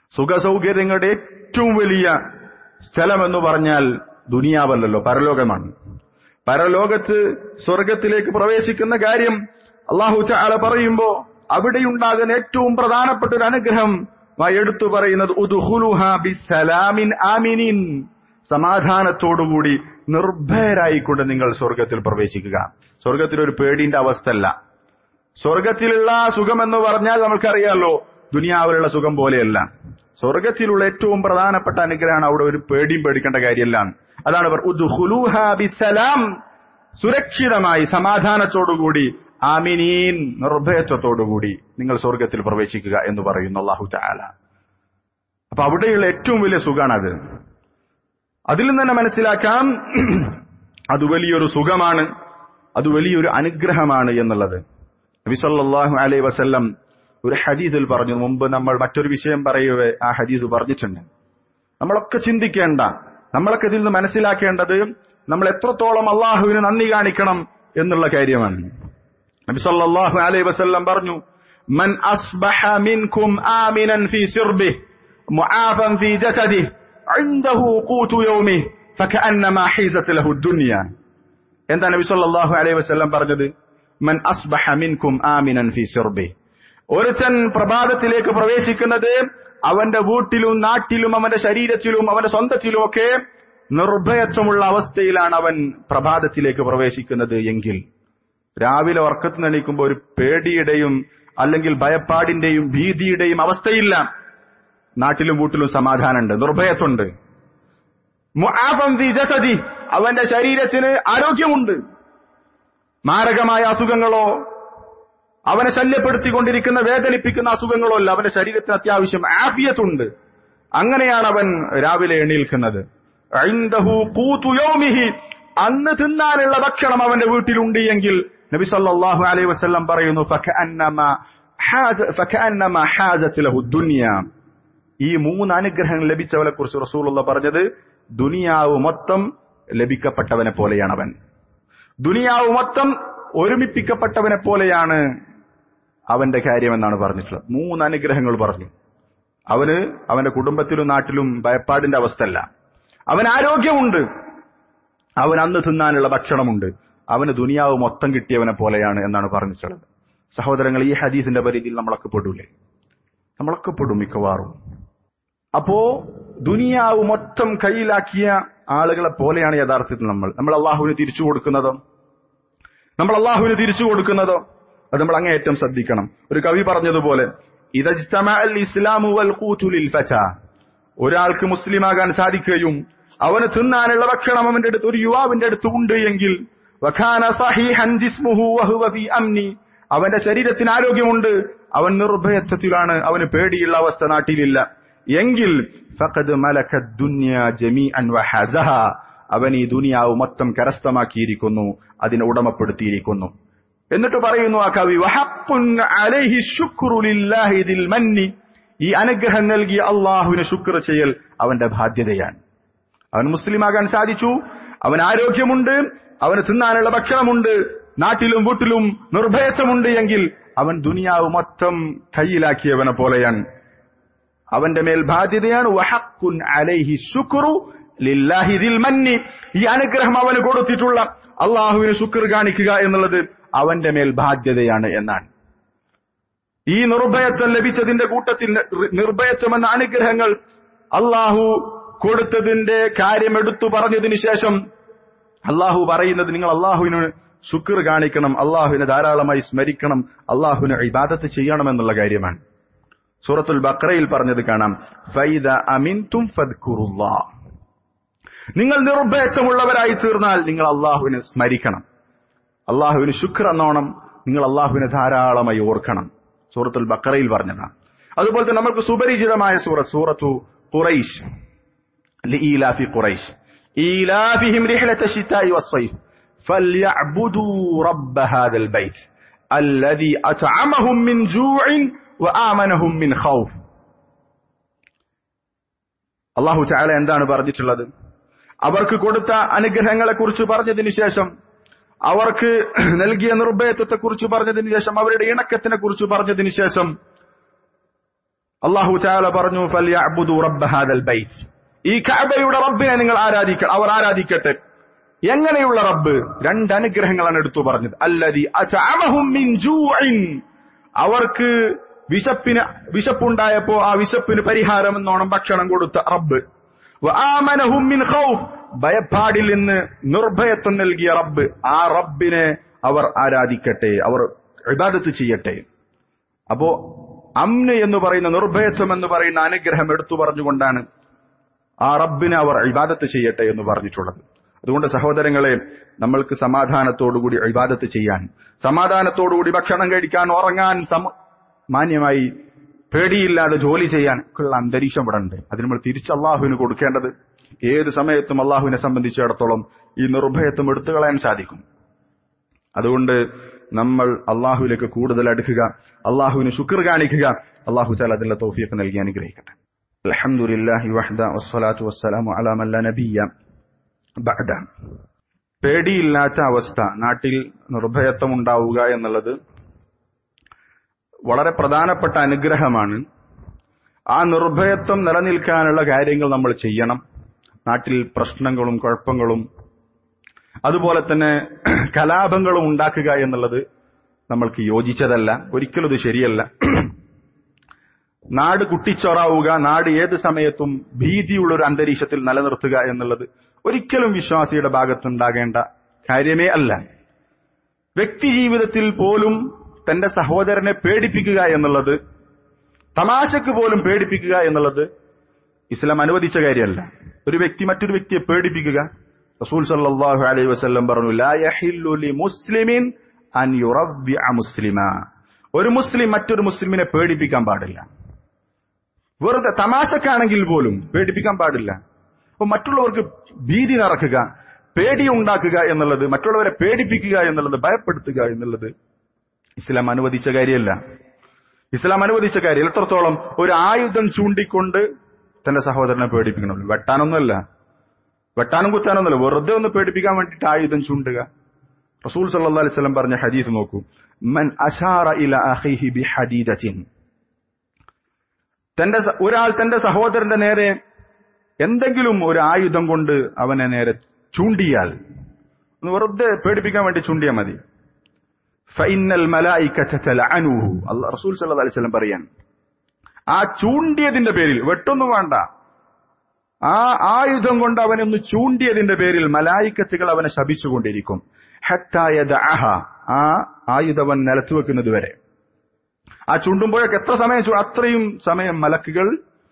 സുഖസൗകര്യങ്ങളുടെ ഏറ്റവും വലിയ സ്ഥലം എന്ന് പറഞ്ഞാൽ ദുനിയാവല്ലല്ലോ പരലോകമാണ് പരലോകത്ത് സ്വർഗത്തിലേക്ക് പ്രവേശിക്കുന്ന കാര്യം അള്ളാഹു ചാല പറയുമ്പോ അവിടെയുണ്ടാകുന്ന ഏറ്റവും പ്രധാനപ്പെട്ട ഒരു അനുഗ്രഹം എടുത്തു പറയുന്നത് ഉദ്ഖുലുഹ ബിസ്സലാമിൻ ആമിനിൻ സമാധാനത്തോടുകൂടി നിർഭയരായിക്കൊണ്ട് നിങ്ങൾ സ്വർഗത്തിൽ പ്രവേശിക്കുക സ്വർഗത്തിൽ ഒരു പേടിന്റെ അവസ്ഥയല്ല സ്വർഗത്തിലുള്ള സുഖം എന്ന് പറഞ്ഞാൽ നമുക്കറിയാലോ ദുനിയാവിലുള്ള സുഖം പോലെയല്ല സ്വർഗത്തിലുള്ള ഏറ്റവും പ്രധാനപ്പെട്ട അനുഗ്രഹമാണ് അവിടെ ഒരു പേടിയും പേടിക്കേണ്ട കാര്യമല്ല അതാണ് അവർ ഉദ്ഖുലുഹ ബിസ്സലാം സുരക്ഷിതമായി സമാധാനത്തോടുകൂടി ആമിനീൻ നിർഭയത്വത്തോടുകൂടി നിങ്ങൾ സ്വർഗത്തിൽ പ്രവേശിക്കുക എന്ന് പറയുന്നു അള്ളാഹു ചാല അപ്പൊ അവിടെയുള്ള ഏറ്റവും വലിയ സുഖാണത് അതിൽ നിന്ന് തന്നെ മനസ്സിലാക്കാം അത് വലിയൊരു സുഖമാണ് അത് വലിയൊരു അനുഗ്രഹമാണ് എന്നുള്ളത് നബിസല്ലാഹു അലൈ വസല്ലം ഒരു ഹദീസിൽ പറഞ്ഞു മുമ്പ് നമ്മൾ മറ്റൊരു വിഷയം പറയവേ ആ ഹദീസ് പറഞ്ഞിട്ടുണ്ട് നമ്മളൊക്കെ ചിന്തിക്കേണ്ട നമ്മളൊക്കെ ഇതിൽ നിന്ന് മനസ്സിലാക്കേണ്ടത് നമ്മൾ എത്രത്തോളം അള്ളാഹുവിന് നന്ദി കാണിക്കണം എന്നുള്ള കാര്യമാണ് നബി സല്ലല്ലാഹു അലൈഹി വസല്ലം പറഞ്ഞു മൻ അസ്ബഹ മിൻകും ആമിനൻ ഫീ സിർബിഹി മുആഫൻ ഫീ ജസദിഹി ഇൻദഹു ഖൂതു യൗമിഹി ഫകഅന്നമാ ഹീസത് ലഹു ദുനിയ എന്താ നബി സല്ലല്ലാഹു അലൈഹി വസല്ലം പറഞ്ഞത് മൻ അസ്ബഹ മിൻകും ആമിനൻ ഫീ സിർബിഹി ഒരുത്തൻ പ്രഭാതത്തിലേക്ക് പ്രവേശിക്കുന്നത് അവന്റെ വീട്ടിലും നാട്ടിലും അവന്റെ ശരീരത്തിലും അവന്റെ സ്വന്തത്തിലും ഒക്കെ നിർഭയത്വമുള്ള അവസ്ഥയിലാണ് അവൻ പ്രഭാതത്തിലേക്ക് പ്രവേശിക്കുന്നത് എങ്കിൽ രാവിലെ ഉറക്കത്തിൽ നിണീക്കുമ്പോൾ ഒരു പേടിയുടെയും അല്ലെങ്കിൽ ഭയപ്പാടിന്റെയും ഭീതിയുടെയും അവസ്ഥയില്ല നാട്ടിലും വീട്ടിലും സമാധാനമുണ്ട് നിർഭയത്വമുണ്ട് അവന്റെ ശരീരത്തിന് ആരോഗ്യമുണ്ട് മാരകമായ അസുഖങ്ങളോ അവനെ ശല്യപ്പെടുത്തിക്കൊണ്ടിരിക്കുന്ന വേദനിപ്പിക്കുന്ന അസുഖങ്ങളോ അല്ല അവന്റെ ശരീരത്തിന് അത്യാവശ്യം ആഫിയത്തുണ്ട് അങ്ങനെയാണ് അവൻ രാവിലെ എണീൽക്കുന്നത് അന്ന് തിന്നാനുള്ള ഭക്ഷണം അവന്റെ വീട്ടിലുണ്ട് എങ്കിൽ നബി സല്ലല്ലാഹു അലൈഹി വസല്ലം പറയുന്നു ഈ മൂന്ന് അനുഗ്രഹങ്ങൾ ലഭിച്ചവനെ കുറിച്ച് റസൂലുള്ള പറഞ്ഞത് ദുനിയാവ് മൊത്തം ലഭിക്കപ്പെട്ടവനെ പോലെയാണ് അവൻ ദുനിയാവ് മൊത്തം ഒരുമിപ്പിക്കപ്പെട്ടവനെ പോലെയാണ് അവന്റെ കാര്യമെന്നാണ് പറഞ്ഞിട്ടുള്ളത് മൂന്ന് അനുഗ്രഹങ്ങൾ പറഞ്ഞു അവന് അവന്റെ കുടുംബത്തിലും നാട്ടിലും ഭയപ്പാടിന്റെ അവസ്ഥയല്ല അവൻ ആരോഗ്യമുണ്ട് അവൻ അന്ന് തിന്നാനുള്ള ഭക്ഷണമുണ്ട് അവന് ദുനിയാവ് മൊത്തം കിട്ടിയവനെ പോലെയാണ് എന്നാണ് പറഞ്ഞിട്ടുള്ളത് സഹോദരങ്ങൾ ഈ ഹദീസിന്റെ പരിധിയിൽ നമ്മളൊക്കെ പെടൂലേ നമ്മളൊക്കെ പെടും മിക്കവാറും അപ്പോ ദുനിയാവ് മൊത്തം കയ്യിലാക്കിയ ആളുകളെ പോലെയാണ് യഥാർത്ഥത്തിൽ നമ്മൾ നമ്മൾ അള്ളാഹുവിന് തിരിച്ചു കൊടുക്കുന്നതോ നമ്മൾ അള്ളാഹുവിന് തിരിച്ചു കൊടുക്കുന്നതോ അത് നമ്മൾ അങ്ങേയറ്റം ശ്രദ്ധിക്കണം ഒരു കവി പറഞ്ഞതുപോലെ ഇസ്ലാമു ഒരാൾക്ക് മുസ്ലിമാകാൻ സാധിക്കുകയും അവന് തിന്നാനുള്ള ഭക്ഷണം അവന്റെ അടുത്ത് ഒരു യുവാവിന്റെ അടുത്ത് ഉണ്ട് എങ്കിൽ അവന്റെ ശരീരത്തിന് ആരോഗ്യമുണ്ട് അവൻ നിർഭയത്വത്തിലാണ് അവന് പേടിയുള്ള അവസ്ഥ നാട്ടിലില്ല എങ്കിൽ അവൻ ഈ ദുനിയാവ് മൊത്തം കരസ്ഥമാക്കിയിരിക്കുന്നു അതിനെ ഉടമപ്പെടുത്തിയിരിക്കുന്നു എന്നിട്ട് പറയുന്നു ആ കവി ഈ അനുഗ്രഹം നൽകിയ അള്ളാഹുവിന് ശുക്ർ ചെയ്യൽ അവന്റെ ബാധ്യതയാണ് അവൻ മുസ്ലിമാകാൻ സാധിച്ചു അവൻ ആരോഗ്യമുണ്ട് അവന് തിന്നാനുള്ള ഭക്ഷണമുണ്ട് നാട്ടിലും വീട്ടിലും നിർഭയത്വമുണ്ട് എങ്കിൽ അവൻ ദുനിയാവ് മൊത്തം കയ്യിലാക്കിയവനെ പോലെയാണ് അവന്റെ മേൽ ബാധ്യതയാണ് വഹക്കുൻ അലൈഹി ശുക്രു ലില്ലാഹിദിൽ മന്നി ഈ അനുഗ്രഹം അവന് കൊടുത്തിട്ടുള്ള അള്ളാഹുവിന് ശുക്ർ കാണിക്കുക എന്നുള്ളത് അവന്റെ മേൽ ബാധ്യതയാണ് എന്നാണ് ഈ നിർഭയത്വം ലഭിച്ചതിന്റെ കൂട്ടത്തിൽ നിർഭയത്വം എന്ന അനുഗ്രഹങ്ങൾ അള്ളാഹു കൊടുത്തതിന്റെ കാര്യം എടുത്തു പറഞ്ഞതിന് ശേഷം അള്ളാഹു പറയുന്നത് നിങ്ങൾ അള്ളാഹുവിന് ശുക്ർ കാണിക്കണം അള്ളാഹുവിനെ ധാരാളമായി സ്മരിക്കണം അള്ളാഹുവിന് ഇബാദത്ത് ചെയ്യണം എന്നുള്ള കാര്യമാണ് സൂറത്തുൽ ബക്രയിൽ പറഞ്ഞത് കാണാം ഫൈദ അമിൻതും ഫദ്കുറുല്ലാ നിങ്ങൾ നിർഭയത്വമുള്ളവരായി തീർന്നാൽ നിങ്ങൾ അള്ളാഹുവിനെ സ്മരിക്കണം അള്ളാഹുവിന് ശുക്ർ എന്നോണം നിങ്ങൾ അള്ളാഹുവിനെ ധാരാളമായി ഓർക്കണം സൂറത്തുൽ ബക്കറയിൽ പറഞ്ഞതാണ് അതുപോലെ തന്നെ നമുക്ക് സുപരിചിതമായ സൂറത്ത് സൂറത്തു ഖുറൈശ് ലീലാഫി ഖുറൈശ് ഈലാഫിഹിം رحلة الشتاء والصيف فليعبدوا رب هذا البيت الذي أطعمهم من جوع وآمنهم من خوف അള്ളാഹു ചാല എന്താണ് പറഞ്ഞിട്ടുള്ളത് അവർക്ക് കൊടുത്ത അനുഗ്രഹങ്ങളെ കുറിച്ച് പറഞ്ഞതിന് ശേഷം അവർക്ക് നൽകിയ നിർഭയത്വത്തെ കുറിച്ച് പറഞ്ഞതിന് ശേഷം അവരുടെ ഇണക്കത്തിനെ കുറിച്ച് പറഞ്ഞതിന് ശേഷം അള്ളാഹു ചാല പറഞ്ഞു ഫൽയഅ്ബുദു റബ്ബ ഹാദൽ ബൈത്ത് ഈ കഅബയുടെ റബ്ബിനെ നിങ്ങൾ ആരാധിക്കണം അവർ ആരാധിക്കട്ടെ എങ്ങനെയുള്ള റബ്ബ് രണ്ട് അനുഗ്രഹങ്ങളാണ് എടുത്തു പറഞ്ഞത് അല്ലതി അചഅമഹും മിൻ ജൂഇൻ അവർക്ക് വിശപ്പിന് വിശപ്പുണ്ടായപ്പോ ആ വിശപ്പിന് പരിഹാരം എന്നോണം ഭക്ഷണം കൊടുത്ത റബ്ബ് വആമനഹും മിൻ ഖൗഫ് ഭയപ്പാടിൽ നിന്ന് നിർഭയത്വം നൽകിയ റബ്ബ് ആ റബ്ബിനെ അവർ ആരാധിക്കട്ടെ അവർ ഇബാദത്ത് ചെയ്യട്ടെ അപ്പോ അമ്ന് എന്ന് പറയുന്ന നിർഭയത്വം എന്ന് പറയുന്ന അനുഗ്രഹം എടുത്തു പറഞ്ഞുകൊണ്ടാണ് ആ റബ്ബിനെ അവർ ഇബാദത്ത് ചെയ്യട്ടെ എന്ന് പറഞ്ഞിട്ടുള്ളത് അതുകൊണ്ട് സഹോദരങ്ങളെ നമ്മൾക്ക് സമാധാനത്തോടുകൂടി ഇബാദത്ത് ചെയ്യാൻ സമാധാനത്തോടുകൂടി ഭക്ഷണം കഴിക്കാൻ ഉറങ്ങാൻ സമ മാന്യമായി പേടിയില്ലാതെ ജോലി ചെയ്യാൻ ഉള്ള അന്തരീക്ഷം ഇവിടെ ഉണ്ട് അതിന് നമ്മൾ തിരിച്ച് അള്ളാഹുവിന് കൊടുക്കേണ്ടത് ഏത് സമയത്തും അള്ളാഹുവിനെ സംബന്ധിച്ചിടത്തോളം ഈ നിർഭയത്വം എടുത്തു കളയാൻ സാധിക്കും അതുകൊണ്ട് നമ്മൾ അള്ളാഹുവിലേക്ക് കൂടുതൽ അടുക്കുക അള്ളാഹുവിന് ശുക്ർ കാണിക്കുക അള്ളാഹു ചാല അതിന്റെ തോഫിയൊക്കെ നൽകി അനുഗ്രഹിക്കട്ടെ അലഹമുല്ലാഹി വഹദ വസ്സലാത്തു വസ്സലാമു അലാ മല്ല നബിയ ബഅദ പേടിയില്ലാത്ത അവസ്ഥ നാട്ടിൽ നിർഭയത്വം ഉണ്ടാവുക എന്നുള്ളത് വളരെ പ്രധാനപ്പെട്ട അനുഗ്രഹമാണ് ആ നിർഭയത്വം നിലനിൽക്കാനുള്ള കാര്യങ്ങൾ നമ്മൾ ചെയ്യണം നാട്ടിൽ പ്രശ്നങ്ങളും കുഴപ്പങ്ങളും അതുപോലെ തന്നെ കലാപങ്ങളും ഉണ്ടാക്കുക എന്നുള്ളത് നമ്മൾക്ക് യോജിച്ചതല്ല ഒരിക്കലും ഇത് ശരിയല്ല നാട് കുട്ടിച്ചോറാവുക നാട് ഏത് സമയത്തും ഭീതിയുള്ള ഒരു അന്തരീക്ഷത്തിൽ നിലനിർത്തുക എന്നുള്ളത് ഒരിക്കലും വിശ്വാസിയുടെ ഭാഗത്തുണ്ടാകേണ്ട കാര്യമേ അല്ല വ്യക്തി ജീവിതത്തിൽ പോലും തന്റെ സഹോദരനെ പേടിപ്പിക്കുക എന്നുള്ളത് തമാശക്ക് പോലും പേടിപ്പിക്കുക എന്നുള്ളത് ഇസ്ലാം അനുവദിച്ച കാര്യമല്ല ഒരു വ്യക്തി മറ്റൊരു വ്യക്തിയെ പേടിപ്പിക്കുക റസൂൽ സല്ലല്ലാഹു അലൈഹി വസല്ലം പറഞ്ഞു ലാ യഹില്ലു ലി മുസ്ലിമിൻ അൻ യുറവ്വിഅ മുസ്ലിമ ഒരു മുസ്ലിം മറ്റൊരു മുസ്ലിമിനെ പേടിപ്പിക്കാൻ പാടില്ല വെറുതെ തമാശക്കാണെങ്കിൽ പോലും പേടിപ്പിക്കാൻ പാടില്ല അപ്പൊ മറ്റുള്ളവർക്ക് ഭീതി നടക്കുക പേടി ഉണ്ടാക്കുക എന്നുള്ളത് മറ്റുള്ളവരെ പേടിപ്പിക്കുക എന്നുള്ളത് ഭയപ്പെടുത്തുക എന്നുള്ളത് ഇസ്ലാം അനുവദിച്ച കാര്യമല്ല ഇസ്ലാം അനുവദിച്ച കാര്യം എത്രത്തോളം ഒരു ആയുധം ചൂണ്ടിക്കൊണ്ട് തന്റെ സഹോദരനെ പേടിപ്പിക്കണമല്ലോ വെട്ടാനൊന്നുമല്ല വെട്ടാനും കുത്താനൊന്നുമല്ല വെറുതെ ഒന്ന് പേടിപ്പിക്കാൻ വേണ്ടിയിട്ട് ആയുധം ചൂണ്ടുക റസൂൽ സല്ലല്ലാഹു അലൈഹി വസല്ലം പറഞ്ഞ ഹദീസ് നോക്കൂ മൻ അശാറ ഇല അഖീഹി ബി ഹദീദത്തിൻ തന്റെ സ- ഒരാൾ തന്റെ സഹോദരന്റെ നേരെ എന്തെങ്കിലും ഒരു ആയുധം കൊണ്ട് അവനെ നേരെ ചൂണ്ടിയാൽ ഒന്ന് വെറുതെ പേടിപ്പിക്കാൻ വേണ്ടി ചൂണ്ടിയാൽ മതി ഫൈനൽ മലായിക്കലഅനുഹു അല്ലാഹ് റസൂൽ സല്ലല്ലാഹു അലൈഹി വസല്ലം പറയാൻ ആ ചൂണ്ടിയതിന്റെ പേരിൽ വെട്ടൊന്നും വേണ്ട ആ ആയുധം കൊണ്ട് അവനെ ഒന്ന് ചൂണ്ടിയതിന്റെ പേരിൽ മലായിക്കത്തുകൾ അവനെ ശപിച്ചുകൊണ്ടിരിക്കും ഹത്തായത് അഹ ആ ആയുധവൻ നിലത്തു വെക്കുന്നത് വരെ ആ ചൂണ്ടുമ്പോഴൊക്കെ എത്ര സമയം ചൂ- അത്രയും സമയം മലക്കുകൾ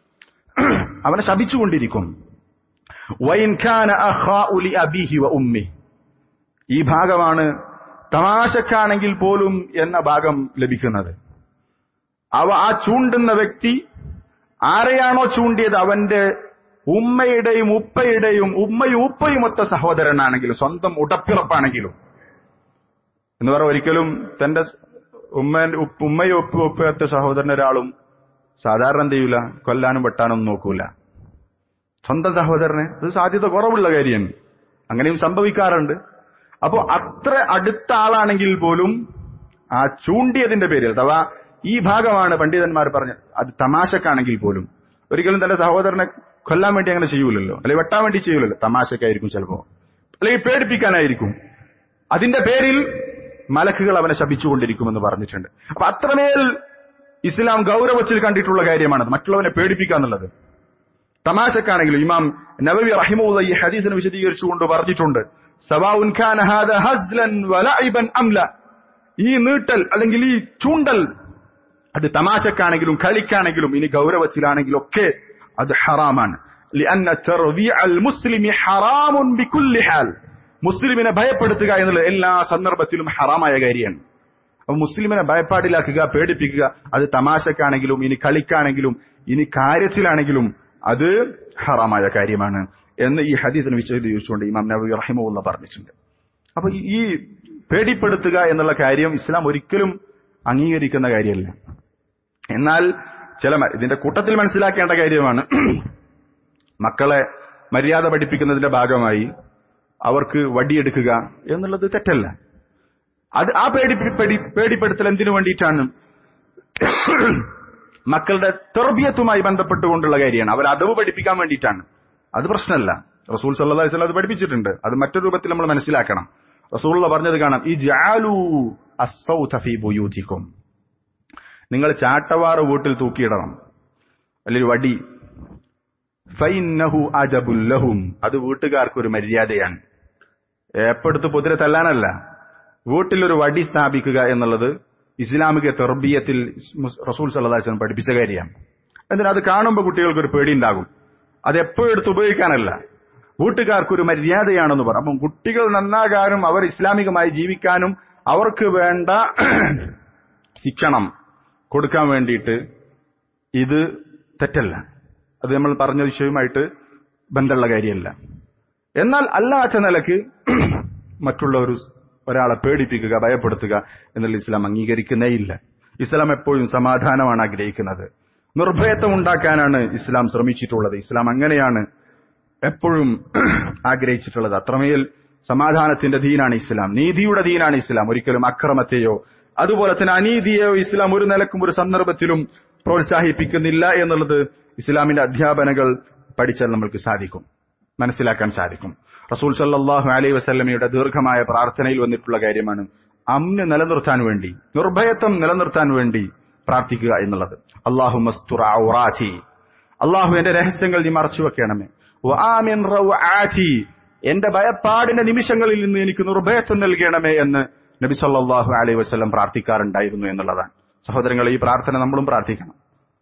അവനെ ശപിച്ചുകൊണ്ടിരിക്കും വൈൻ ഖാന അഖാഉ ലി അബീഹി വ ഉമ്മി ഈ ഭാഗമാണ് തമാശക്കാണെങ്കിൽ പോലും എന്ന ഭാഗം ലഭിക്കുന്നത് അവ ആ ചൂണ്ടുന്ന വ്യക്തി ആരെയാണോ ചൂണ്ടിയത് അവന്റെ ഉമ്മയുടെയും ഉപ്പയുടെയും ഉമ്മയും ഉപ്പയും ഒത്ത സഹോദരനാണെങ്കിലും സ്വന്തം ഉടപ്പിറപ്പാണെങ്കിലും എന്ന് പറഞ്ഞ ഒരിക്കലും തന്റെ ഉമ്മ ഉമ്മയും ഉപ്പ ഉപ്പയൊത്ത സഹോദരൻ ഒരാളും സാധാരണ എന്ത് ചെയ്യൂല കൊല്ലാനും വെട്ടാനൊന്നും നോക്കൂല സ്വന്തം സഹോദരനെ അത് സാധ്യത കുറവുള്ള കാര്യമാണ് അങ്ങനെയും സംഭവിക്കാറുണ്ട് അപ്പോ അത്ര അടുത്ത ആളാണെങ്കിൽ പോലും ആ ചൂണ്ടിയതിന്റെ പേരിൽ അഥവാ ഈ ഭാഗമാണ് പണ്ഡിതന്മാർ പറഞ്ഞത് അത് തമാശക്കാണെങ്കിൽ പോലും ഒരിക്കലും തന്റെ സഹോദരനെ കൊല്ലാൻ വേണ്ടി അങ്ങനെ ചെയ്യൂലല്ലോ അല്ലെങ്കിൽ വെട്ടാൻ വേണ്ടി ചെയ്യൂലല്ലോ തമാശക്കായിരിക്കും ചിലപ്പോ അല്ലെങ്കിൽ പേടിപ്പിക്കാനായിരിക്കും അതിന്റെ പേരിൽ മലക്കുകൾ അവനെ ശപിച്ചുകൊണ്ടിരിക്കുമെന്ന് പറഞ്ഞിട്ടുണ്ട് അപ്പൊ അത്രമേൽ ഇസ്ലാം ഗൗരവത്തിൽ കണ്ടിട്ടുള്ള കാര്യമാണത് മറ്റുള്ളവനെ പേടിപ്പിക്കുക എന്നുള്ളത് തമാശക്കാണെങ്കിലും ഇമാം നബവി റഹിമുള്ള ഈ ഹദീസിനെ വിശദീകരിച്ചുകൊണ്ട് പറഞ്ഞിട്ടുണ്ട് സവാഉൻ ഖാന ഹാദ ഹസ്ലൻ വലഇബൻ അംല ഈ നീട്ടൽ അല്ലെങ്കിൽ ഈ ചൂണ്ടൽ അത് തമാശക്കാണെങ്കിലും കളിക്കാണെങ്കിലും ഇനി ഗൗരവത്തിലാണെങ്കിലും ഒക്കെ അത് ഹറാമാണ് لأن ترضيع المسلم حرام بكل حال മുസ്ലിമിനെ ഭയപ്പെടുത്തുക എന്നുള്ളത് എല്ലാ സന്ദർഭത്തിലും ഹറാമായ കാര്യമാണ് അപ്പൊ മുസ്ലിമിനെ ഭയപ്പാടിലാക്കുക പേടിപ്പിക്കുക അത് തമാശക്കാണെങ്കിലും ഇനി കളിക്കാണെങ്കിലും ഇനി കാര്യത്തിലാണെങ്കിലും അത് ഹറാമായ കാര്യമാണ് എന്ന് ഈ ഹദീസിനെ വിശദീകരിച്ചുകൊണ്ട് ഇമാം നബി റഹിമുള്ള പറഞ്ഞിട്ടുണ്ട് അപ്പൊ ഈ പേടിപ്പെടുത്തുക എന്നുള്ള കാര്യം ഇസ്ലാം ഒരിക്കലും അംഗീകരിക്കുന്ന കാര്യമല്ല എന്നാൽ ചില മ- ഇതിന്റെ കൂട്ടത്തിൽ മനസ്സിലാക്കേണ്ട കാര്യമാണ് മക്കളെ മര്യാദ പഠിപ്പിക്കുന്നതിന്റെ ഭാഗമായി അവർക്ക് വടിയെടുക്കുക എന്നുള്ളത് തെറ്റല്ല അത് ആ പേടി പേടി പേടിപ്പെടുത്തൽ എന്തിനു വേണ്ടിയിട്ടാണ് മക്കളുടെ തെർബിയത്തുമായി ബന്ധപ്പെട്ടുകൊണ്ടുള്ള കാര്യമാണ് അവർ അതവ് പഠിപ്പിക്കാൻ വേണ്ടിയിട്ടാണ് അത് പ്രശ്നമല്ല റസൂൽ സല്ലല്ലാഹു അലൈഹി വസല്ലം അത് പഠിപ്പിച്ചിട്ടുണ്ട് അത് മറ്റൊരു രൂപത്തിൽ നമ്മൾ മനസ്സിലാക്കണം റസൂലുള്ള പറഞ്ഞത് കാണാം ഈ ജാലു അസ്സൗത ഫീ ബുയൂതിക്കും നിങ്ങൾ ചാട്ടവാറ് വീട്ടിൽ തൂക്കിയിടണം അല്ലെങ്കിൽ വടി ഫൈന്നഹു അജബുല്ലഹും അത് വീട്ടുകാർക്ക് ഒരു മര്യാദയാണ് എപ്പെടുത്ത് കുതിര തല്ലാനല്ല വീട്ടിലൊരു വടി സ്ഥാപിക്കുക എന്നുള്ളത് ഇസ്ലാമിക തെർബീയത്തിൽ റസൂൽ സല്ലാസ്ലം പഠിപ്പിച്ച കാര്യമാണ് എന്തിനാ അത് കാണുമ്പോൾ കുട്ടികൾക്ക് ഒരു പേടി ഉണ്ടാകും അത് എപ്പോഴും എടുത്ത് ഉപയോഗിക്കാനല്ല വീട്ടുകാർക്കൊരു മര്യാദയാണെന്ന് പറ അപ്പം കുട്ടികൾ നന്നാകാനും അവർ ഇസ്ലാമികമായി ജീവിക്കാനും അവർക്ക് വേണ്ട ശിക്ഷണം കൊടുക്കാൻ വേണ്ടിയിട്ട് ഇത് തെറ്റല്ല അത് നമ്മൾ പറഞ്ഞ വിഷയവുമായിട്ട് ബന്ധമുള്ള കാര്യമല്ല എന്നാൽ അല്ലാത്ത നിലക്ക് മറ്റുള്ളവർ ഒരാളെ പേടിപ്പിക്കുക ഭയപ്പെടുത്തുക എന്നുള്ള ഇസ്ലാം അംഗീകരിക്കുന്നേ ഇല്ല ഇസ്ലാം എപ്പോഴും സമാധാനമാണ് ആഗ്രഹിക്കുന്നത് നിർഭയത്വം ഉണ്ടാക്കാനാണ് ഇസ്ലാം ശ്രമിച്ചിട്ടുള്ളത് ഇസ്ലാം അങ്ങനെയാണ് എപ്പോഴും ആഗ്രഹിച്ചിട്ടുള്ളത് അത്രമേൽ സമാധാനത്തിന്റെ ദീനാണ് ഇസ്ലാം നീതിയുടെ ദീനാണ് ഇസ്ലാം ഒരിക്കലും അക്രമത്തെയോ അതുപോലെ തന്നെ അനീതിയെയോ ഇസ്ലാം ഒരു നിലക്കും ഒരു സന്ദർഭത്തിലും പ്രോത്സാഹിപ്പിക്കുന്നില്ല എന്നുള്ളത് ഇസ്ലാമിന്റെ അധ്യാപനകൾ പഠിച്ചാൽ നമ്മൾക്ക് സാധിക്കും മനസ്സിലാക്കാൻ സാധിക്കും റസൂൽ സല്ലാഹു അലൈഹി വസല്ലമയുടെ ദീർഘമായ പ്രാർത്ഥനയിൽ വന്നിട്ടുള്ള കാര്യമാണ് അമ്ന് നിലനിർത്താൻ വേണ്ടി നിർഭയത്വം നിലനിർത്താൻ വേണ്ടി പ്രാർത്ഥിക്കുക എന്നുള്ളത് അള്ളാഹു മസ്തുറാറ്റി അള്ളാഹു എന്റെ രഹസ്യങ്ങൾ നീ മറച്ചു വെക്കണമേ വആമിൻ റൗആറ്റി എന്റെ ഭയപ്പാടിന്റെ നിമിഷങ്ങളിൽ നിന്ന് എനിക്ക് നിർഭയത്വം നൽകണമേ എന്ന് നബി സല്ലല്ലാഹു അലൈഹി വസല്ലം പ്രാർത്ഥിക്കാറുണ്ടായിരുന്നു എന്നുള്ളതാണ് സഹോദരങ്ങളെ ഈ പ്രാർത്ഥന നമ്മളും പ്രാർത്ഥിക്കണം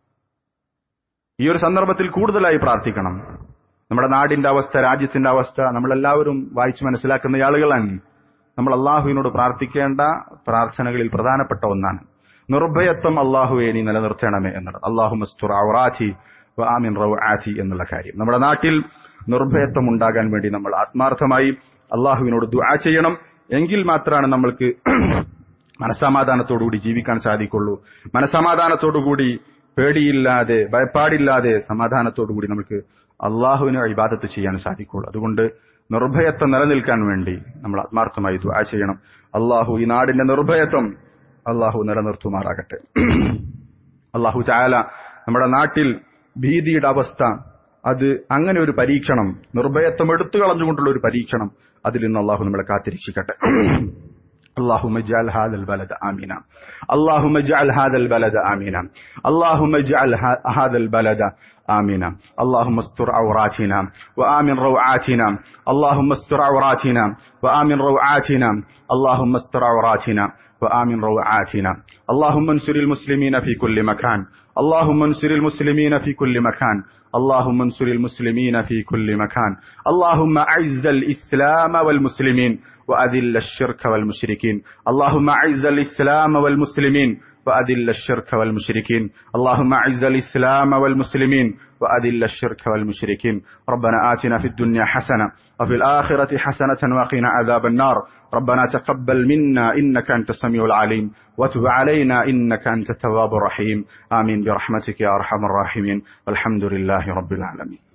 ഈ ഒരു സന്ദർഭത്തിൽ കൂടുതലായി പ്രാർത്ഥിക്കണം നമ്മുടെ നാടിന്റെ അവസ്ഥ രാജ്യത്തിന്റെ അവസ്ഥ നമ്മളെല്ലാവരും വായിച്ച് മനസ്സിലാക്കുന്ന ആളുകളാണ് നമ്മൾ അള്ളാഹുവിനോട് പ്രാർത്ഥിക്കേണ്ട പ്രാർത്ഥനകളിൽ പ്രധാനപ്പെട്ട ഒന്നാണ് നിർഭയത്വം അള്ളാഹുവെ നീ നിലനിർത്തണമേ എന്നുള്ളത് അള്ളാഹു മസ്തുർ ഔറാഖി ആമിൻ റൗആഖി എന്നുള്ള കാര്യം നമ്മുടെ നാട്ടിൽ നിർഭയത്വം ഉണ്ടാകാൻ വേണ്ടി നമ്മൾ ആത്മാർത്ഥമായി അള്ളാഹുവിനോട് ദുആ ചെയ്യണം എങ്കിൽ മാത്രമാണ് നമ്മൾക്ക് മനസമാധാനത്തോടുകൂടി ജീവിക്കാൻ സാധിക്കുള്ളൂ മനസമാധാനത്തോടുകൂടി പേടിയില്ലാതെ ഭയപ്പാടില്ലാതെ സമാധാനത്തോടുകൂടി നമുക്ക് അള്ളാഹുവിന് ഇബാദത്ത് ചെയ്യാൻ സാധിക്കുള്ളൂ അതുകൊണ്ട് നിർഭയത്വം നിലനിൽക്കാൻ വേണ്ടി നമ്മൾ ആത്മാർത്ഥമായി ദുആ ചെയ്യണം അള്ളാഹു ഈ നാടിന്റെ നിർഭയത്വം അള്ളാഹു നിലനിർത്തുമാറാകട്ടെ അള്ളാഹു ചായാല നമ്മുടെ നാട്ടിൽ ഭീതിയുടെ അവസ്ഥ അത് അങ്ങനെ ഒരു പരീക്ഷണം നിർഭയത്വം എടുത്തു കളഞ്ഞുകൊണ്ടുള്ള ഒരു പരീക്ഷണം അതിൽ നിന്ന് അള്ളാഹു നമ്മളെ കാത്തിരക്ഷിക്കട്ടെ اللهم اجعل هذا البلد آمنا اللهم اجعل هذا البلد آمنا اللهم اجعل هذا البلد آمنا اللهم استر عوراتنا وآمن روعاتنا اللهم استر عوراتنا وآمن روعاتنا اللهم استر عوراتنا وآمن روعاتنا اللهم انصر المسلمين في كل مكان اللهم انصر المسلمين في كل مكان اللهم انصر المسلمين في كل مكان اللهم أعز الإسلام والمسلمين وأذل الشرك والمشركين اللهم أعز الإسلام والمسلمين وأذل الشرك والمشركين اللهم أعز الإسلام والمسلمين وأذل الشرك والمشركين ربنا آتنا في الدنيا حسنة وفي الآخرة حسنة وقنا عذاب النار ربنا تقبل منا إنك أنت السميع العليم وتب علينا إنك أنت التواب الرحيم آمين برحمتك يا أرحم الراحمين والحمد لله رب العالمين